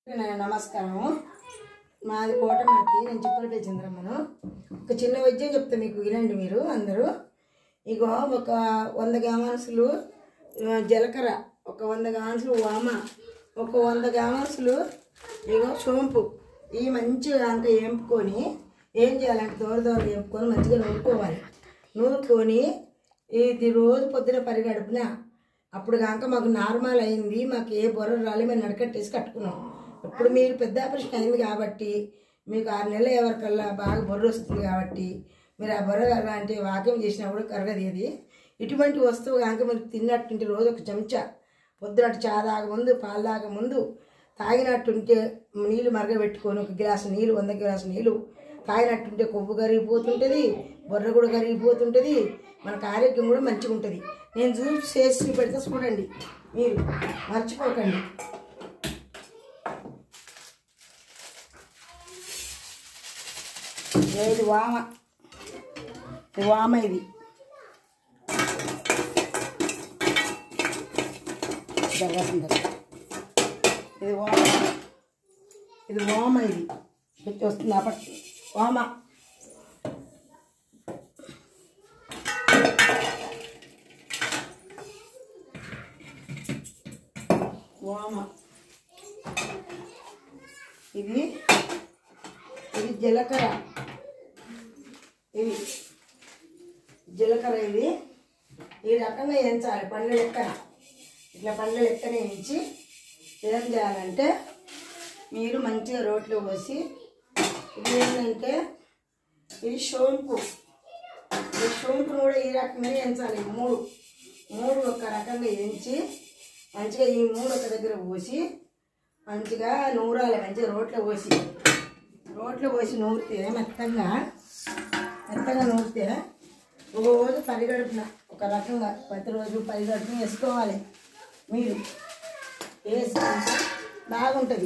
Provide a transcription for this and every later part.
నా- నమస్కారం మాది కోటమాకి నేను చిప్పలపే చంద్రమ్మను ఒక చిన్న వైద్యం చెప్తా మీకు వినండి మీరు అందరూ ఇగో ఒక వంద గామాన్సులు ఆ, జీలకర్ర ఒక వంద గామాన్సులు వామ ఒక వంద గామాన్సులు ఇగో సోంపు ఇవి మంచిగా అంత వేంపుకొని ఏం చేయాలంటే దూర దూర వేంపుకొని మంచిగా నూరుకోవాలి నూరుకొని ఇది రోజు పొద్దున పరిగడుపున అప్పుడు కాక మాకు నార్మల్ అయింది మాకు ఏ బొర్ర రాలి మేము నడకట్టేసి కట్టుకున్నాం ఇప్పుడు మీరు పెద్ద ఆపరేషన్ అయింది కాబట్టి మీకు ఆరు నెలలు ఎవరికల్లా బాగా బొర్ర వస్తుంది కాబట్టి మీరు ఆ బొర్ర అంటే వాక్యం చేసినప్పుడు కరగదేది ఇటువంటి వస్తువు కనుక మీరు తిన్నట్టుంటే రోజు ఒక చెంచా పొద్దున చా ముందు పాలు తాగ ముందు తాగినట్టుంటే నీళ్ళు మరగబెట్టుకొని ఒక గ్లాసు నీళ్ళు వంద గ్లాసు నీళ్ళు తాగినట్టుంటే కొవ్వు కరిగిపోతుంటుంది బొర్ర కూడా కరిగిపోతుంటుంది మనకు ఆరోగ్యం కూడా మంచిగా ఉంటుంది నేను జ్యూస్ చేసి పెడితే చూడండి మీరు మర్చిపోకండి ఇది వామ ఇది వామ ఇది జరగాల్సింది ఇది వామ ఇది వామ ఇది పెట్టి వస్తుంది అప్పటి వామ వామ ఇది ఇది జీలకర్ర ఇది జీలకర్ర ఇది ఈ రకంగా వేయించాలి పండ్ల లెక్కన ఇట్లా పండ్ల లెక్కన వేయించి ఏం చేయాలంటే మీరు మంచిగా రోట్లో పోసి ఇది ఏంటంటే ఇది సోంపు ఈ సోంపును కూడా ఈ రకంగా వేయించాలి ఈ మూడు మూడు ఒక రకంగా వేయించి మంచిగా ఈ మూడు ఒక దగ్గర పోసి మంచిగా నూరాలి మంచిగా రోట్లో పోసి రోట్లో పోసి నూరితే మెత్తంగా మెత్తగా నూరితే ఒక రోజు పరిగడుపున ఒక రకంగా ప్రతిరోజు పరిగడుపున వేసుకోవాలి మీరు వేసుకుంటే బాగుంటుంది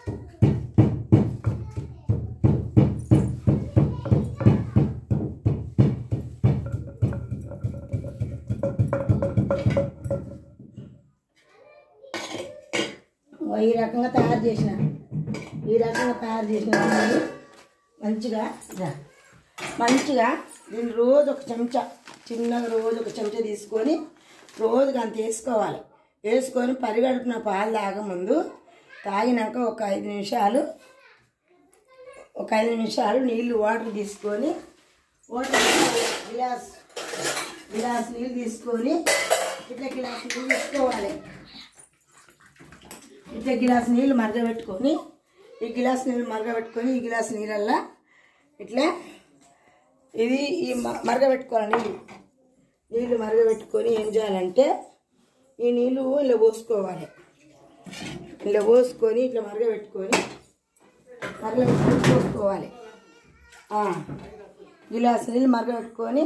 ఓ ఈ రకంగా తయారు చేసిన ఈ రకంగా తయారు చేసిన దీన్ని మంచిగా ఇదా, మంచిగా దీన్ని రోజు ఒక చెంచా చిన్నగా రోజు ఒక చెంచా తీసుకొని రోజుకి అంత వేసుకోవాలి వేసుకొని పరిగడుపున పాలు తాగముందు తాగినాక ఒక ఐదు నిమిషాలు ఒక ఐదు నిమిషాలు నీళ్ళు వాటర్ తీసుకొని వాటర్ గిలాస్ గిలాస్ నీళ్ళు తీసుకొని ఇట్లా గిలాస్ నీళ్ళు తీసుకోవాలి ఇట్లా గిలాస్ నీళ్ళు మరగబెట్టుకొని ఈ గిలాస్ నీళ్ళు మరగబెట్టుకొని ఈ గిలాస్ నీళ్ళల్లో ఇట్లా ఇది ఈ మ- మరగబెట్టుకోవాలి నీళ్ళు నీళ్ళు మరగబెట్టుకొని ఏం చేయాలంటే ఈ నీళ్ళు ఇలా పోసుకోవాలి ఇలా పోసుకొని ఇట్లా మరగబెట్టుకొని మరగబెట్టుకొని పోసుకోవాలి ఆ, గిలాస్ నీళ్ళు మరగబెట్టుకొని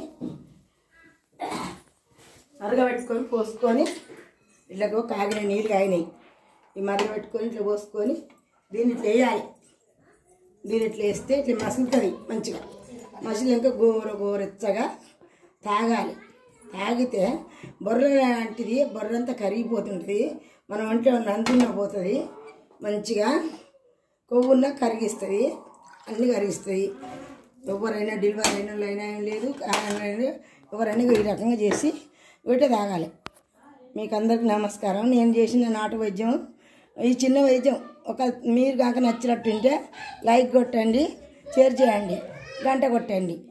మరగబెట్టుకొని పోసుకొని ఇట్లాగో కాగిన నీళ్ళు కాగినాయి ఈ మరగబెట్టుకొని ఇట్లా పోసుకొని దీన్ని ఇట్లా వేయాలి దీన్ని ఇట్లా వేస్తే ఇట్లా మసులుతుంది మంచిగా మసిలినాక గోర గోరెచ్చగా తాగాలి తాగితే బొర్ర లాంటిది బొర్రంతా కరిగిపోతుంటుంది మనం ఒంట్లో నందున్న పోతుంది మంచిగా కొవ్వున్న కరిగిస్తుంది అన్నీ కరిగిస్తుంది ఎవరైనా డెలివరీ అయిన వాళ్ళు అయినా ఏం లేదు కారణం ఎవరైనా ఈ రకంగా చేసి వీటే తాగాలి మీకు అందరికి నమస్కారం నేను చేసిన నాటు వైద్యం ఈ చిన్న వైద్యం ఒక మీరు కాక నచ్చినట్టుంటే లైక్ కొట్టండి షేర్ చేయండి గంట కొట్టండి